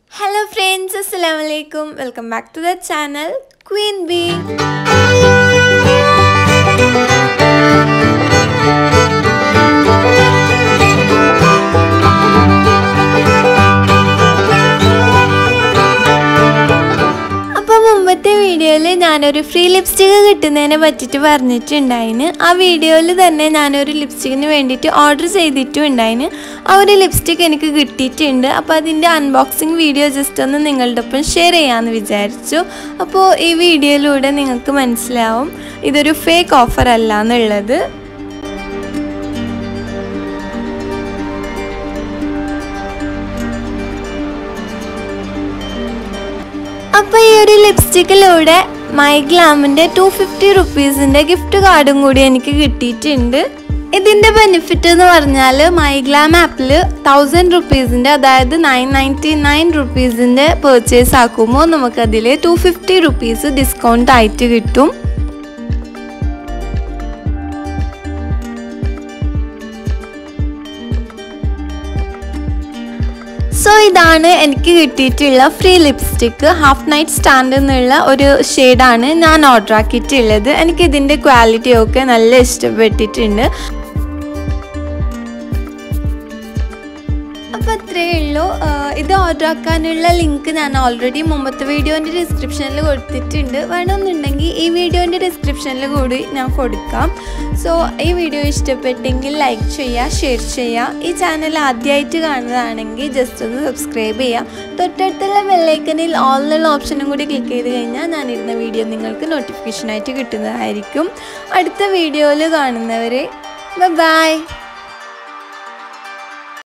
hello friends അസ്സലാം വലൈക്കും welcome back to the channel queen B അപ്പോൾ മുമ്പത്തെ വീഡിയോയിൽ ഞാനൊരു ഫ്രീ ലിപ്സ്റ്റിക് കിട്ടുന്നതിനെ പറ്റിയിട്ട് പറഞ്ഞിട്ടുണ്ടായിന് ആ വീഡിയോയിൽ തന്നെ ഞാനൊരു ലിപ്സ്റ്റിക്കിന് വേണ്ടിയിട്ട് ഓർഡർ ചെയ്തിട്ടും ഉണ്ടായിന് ആ ഒരു ലിപ്സ്റ്റിക് എനിക്ക് കിട്ടിയിട്ടുണ്ട് അപ്പോൾ അതിൻ്റെ അൺബോക്സിങ് വീഡിയോ ജസ്റ്റ് ഒന്ന് നിങ്ങളുടെ ഒപ്പം ഷെയർ ചെയ്യാമെന്ന് വിചാരിച്ചു അപ്പോൾ ഈ വീഡിയോയിലൂടെ നിങ്ങൾക്ക് മനസ്സിലാവും ഇതൊരു ഫേക്ക് ഓഫർ അല്ല എന്നുള്ളത് അപ്പോൾ ഈ ഒരു ലിപ്സ്റ്റിക്കിലൂടെ മൈ ഗ്ലാമിൻ്റെ ടു ഫിഫ്റ്റി റുപ്പീസിൻ്റെ ഗിഫ്റ്റ് കാർഡും കൂടി എനിക്ക് കിട്ടിയിട്ടുണ്ട് ഇതിൻ്റെ ബെനിഫിറ്റ് എന്ന് പറഞ്ഞാൽ മൈ ഗ്ലാം ആപ്പിൽ തൗസൻഡ് റുപ്പീസിൻ്റെ അതായത് നയൻ നയൻറ്റി നയൻ റുപ്പീസിൻ്റെ പെർച്ചേസ് ആക്കുമ്പോൾ നമുക്കതിൽ ടു ഫിഫ്റ്റി റുപ്പീസ് ഡിസ്കൗണ്ട് ആയിട്ട് കിട്ടും സോ ഇതാണ് എനിക്ക് കിട്ടിയിട്ടുള്ള free lipstick half night stand എന്നുള്ള ഒരു ഷെയ്ഡാണ് ഞാൻ ഓർഡർ ആക്കിയിട്ടുള്ളത് എനിക്ക് ഇതിൻ്റെ ക്വാളിറ്റി ഒക്കെ നല്ല ഇഷ്ടപ്പെട്ടിട്ടുണ്ട് അപ്പോൾ അത്രയേ ഉള്ളൂ ആഹ് ഇത് ഓർഡർ ആക്കാനുള്ള ലിങ്ക് ഞാൻ ഓൾറെഡി മുമ്പത്തെ വീഡിയോൻ്റെ ഡിസ്ക്രിപ്ഷനിൽ കൊടുത്തിട്ടുണ്ട് വേണമെന്നുണ്ടെങ്കിൽ ഈ വീഡിയോൻ്റെ ഡിസ്ക്രിപ്ഷനിൽ കൂടി ഞാൻ കൊടുക്കാം സോ ഈ വീഡിയോ ഇഷ്ടപ്പെട്ടെങ്കിൽ ലൈക്ക് ചെയ്യുക ഷെയർ ചെയ്യുക ഈ ചാനൽ ആദ്യമായിട്ട് കാണുന്നതാണെങ്കിൽ ജസ്റ്റ് ഒന്ന് സബ്സ്ക്രൈബ് ചെയ്യുക തൊട്ടടുത്തുള്ള ബെല്ലൈക്കനിൽ ഓൾ എന്നുള്ള ഓപ്ഷനും കൂടി ക്ലിക്ക് ചെയ്ത് കഴിഞ്ഞാൽ ഞാനിരുന്ന വീഡിയോ നിങ്ങൾക്ക് നോട്ടിഫിക്കേഷനായിട്ട് കിട്ടുന്നതായിരിക്കും അടുത്ത വീഡിയോയിൽ കാണുന്നവരെ ബൈ